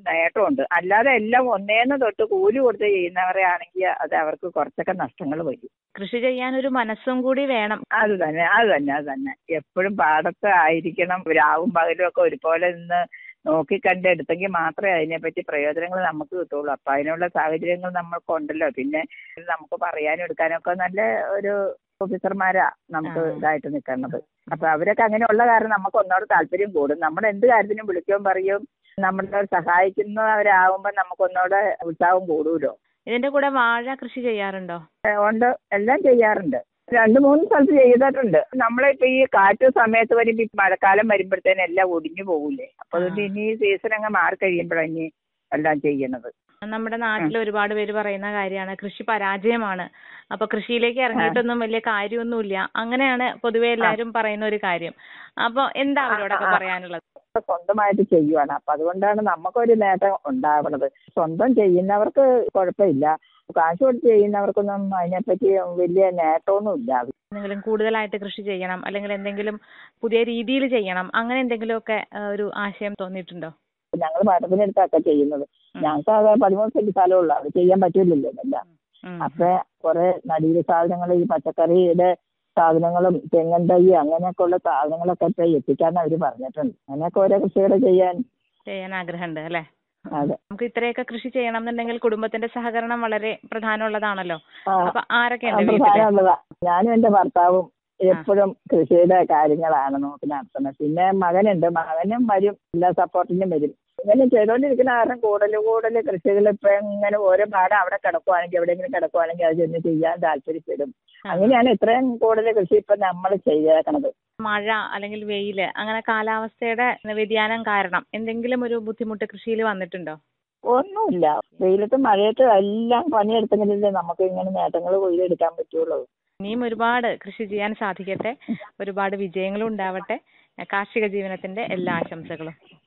നേട്ടമുണ്ട് അല്ലാതെ എല്ലാം ഒന്നേന്ന് തൊട്ട് കൂലി കൊടുത്ത് ചെയ്യുന്നവരെ ആണെങ്കിൽ അത് അവർക്ക് കുറച്ചൊക്കെ നഷ്ടങ്ങൾ വരും കൃഷി ചെയ്യാൻ ഒരു മനസ്സും കൂടി വേണം അത് തന്നെ അത് തന്നെ അത് തന്നെ എപ്പോഴും പാടത്ത് ആയിരിക്കണം രാവും പകലും ഒക്കെ ഒരുപോലെ നിന്ന് നോക്കിക്കണ്ട് എടുത്തെങ്കിൽ മാത്രമേ അതിനെപ്പറ്റി പ്രയോജനങ്ങൾ നമുക്ക് കിട്ടുള്ളൂ അപ്പൊ അതിനുള്ള സാഹചര്യങ്ങൾ നമ്മൾക്കുണ്ടല്ലോ പിന്നെ നമുക്ക് പറയാനും എടുക്കാനും ഒക്കെ നല്ല ഒരു ഓഫീസർമാരാ നമുക്ക് ആ. ഇതായിട്ട് നിൽക്കുന്നത് അപ്പൊ അവരൊക്കെ അങ്ങനെയുള്ള കാരണം നമുക്ക് ഒന്നോട് താല്പര്യം കൂടും നമ്മൾ എന്ത് കാര്യത്തിനും വിളിക്കുകയും പറയും നമ്മളെ സഹായിക്കുന്നവരാകുമ്പോൾ നമുക്ക് ഒന്നോടെ ഉത്സാഹം കൂടുമല്ലോ ഇതിന്റെ കൂടെ വാഴ കൃഷി ചെയ്യാറുണ്ടോ ഏഹ് ഉണ്ട് എല്ലാം ചെയ്യാറുണ്ട് രണ്ട് മൂന്ന് സ്ഥലത്ത് ചെയ്തിട്ടുണ്ട് നമ്മളിപ്പോ ഈ കാറ്റ് സമയത്ത് വരുമ്പോ ഈ മഴക്കാലം വരുമ്പോഴത്തേനും എല്ലാം ഒടിഞ്ഞു പോകൂലേ അപ്പൊ അതുകൊണ്ട് ആ. ഇനി ഈ സീസൺ അങ്ങ് മാറി കഴിയുമ്പോഴാണ് ഇനി എല്ലാം ചെയ്യണത് നമ്മുടെ നാട്ടിൽ ഒരുപാട് പേര് പറയുന്ന കാര്യമാണ് കൃഷി പരാജയമാണ് അപ്പൊ കൃഷിയിലേക്ക് ഇറങ്ങിയിട്ടൊന്നും വലിയ കാര്യമൊന്നുമില്ല അങ്ങനെയാണ് പൊതുവെ എല്ലാവരും പറയുന്ന ഒരു കാര്യം അപ്പൊ എന്താ അവരോടൊക്കെ ആ, ആ. പറയാനുള്ളത് സ്വന്തമായിട്ട് ചെയ്യുവാണ് അപ്പൊ അതുകൊണ്ടാണ് നമുക്കൊരു നേട്ടം ഉണ്ടാവണത് സ്വന്തം ചെയ്യുന്നവർക്ക് കുഴപ്പമില്ല കാശ് കൊടുത്ത് ചെയ്യുന്നവർക്കൊന്നും അതിനെപ്പറ്റി വലിയ നേട്ടമൊന്നും ഇല്ല എന്തെങ്കിലും കൂടുതലായിട്ട് കൃഷി ചെയ്യണം അല്ലെങ്കിൽ എന്തെങ്കിലും പുതിയ രീതിയിൽ ചെയ്യണം അങ്ങനെ എന്തെങ്കിലുമൊക്കെ ആ, ഒരു ആശയം തോന്നിയിട്ടുണ്ടോ ഞങ്ങൾ പാട്ടത്തിനടുത്തൊക്കെ ചെയ്യുന്നത് ഉം. ഞങ്ങൾക്ക് ആകെ പതിമൂന്ന് സെന്റ് സ്ഥലമുള്ളൂ അത് ചെയ്യാൻ പറ്റില്ലല്ലോ എല്ലാം ഉം. അപ്പൊ കുറെ നടീല് സാധനങ്ങൾ ഈ പച്ചക്കറിയുടെ സാധനങ്ങളും തെങ്ങൻ തൈ അങ്ങനെയൊക്കെ ഉള്ള സാധനങ്ങളൊക്കെ ഇപ്പൊ എത്തിക്കാന്ന് അവര് പറഞ്ഞിട്ടുണ്ട് അങ്ങനെയൊക്കെ ഓരോ കൃഷികൾ ചെയ്യാൻ ചെയ്യാൻ ആഗ്രഹമുണ്ട് അല്ലെ അതെ നമുക്ക് ഇത്രയൊക്കെ കൃഷി ചെയ്യണം എന്നുണ്ടെങ്കിൽ കുടുംബത്തിന്റെ സഹകരണം വളരെ പ്രധാനമുള്ളതാണല്ലോ ആ, അപ്പൊ ആരൊക്കെ ആ, ഉണ്ട് വീട്ടില് പ്രധാനമുള്ളതാ ഞാനും എന്റെ ഭർത്താവും എപ്പോഴും കൃഷിയുടെ കാര്യങ്ങളാണ് നോക്കി നടത്തുന്നത് പിന്നെ മകനുണ്ട് മകനും വരും എല്ലാ സപ്പോർട്ടിനും വരും ഇങ്ങനെ ചെയ്തോണ്ടിരിക്കുന്ന കാരണം കൂടുതൽ കൂടുതൽ കൃഷികൾ ഇപ്പൊ ഇങ്ങനെ ഓരോ പാടം അവിടെ കിടക്കുവാണെങ്കിൽ എവിടെയെങ്കിലും കിടക്കുവാണെങ്കിൽ അത് ചെന്ന് ചെയ്യാൻ താല്പര്യപ്പെടും ആ. അങ്ങനെയാണ് ഇത്രയും കൂടുതൽ കൃഷി ഇപ്പൊ നമ്മൾ ചെയ്തേക്കണത് മഴ അല്ലെങ്കിൽ വെയില് അങ്ങനെ കാലാവസ്ഥയുടെ വ്യതിയാനം കാരണം എന്തെങ്കിലും ഒരു ബുദ്ധിമുട്ട് കൃഷിയിൽ വന്നിട്ടുണ്ടോ ഒന്നുമില്ല വെയിലത്തും മഴയത്തും എല്ലാം പണിയെടുത്തെങ്കിലല്ലേ നമുക്ക് ഇങ്ങനെ നേട്ടങ്ങൾ കൊയ്തെടുക്കാൻ പറ്റുള്ളൂ ഇനിയും ഒരുപാട് കൃഷി ചെയ്യാൻ സാധിക്കട്ടെ ഒരുപാട് വിജയങ്ങളും ഉണ്ടാവട്ടെ കാർഷിക ജീവനത്തിന്റെ എല്ലാ ആശംസകളും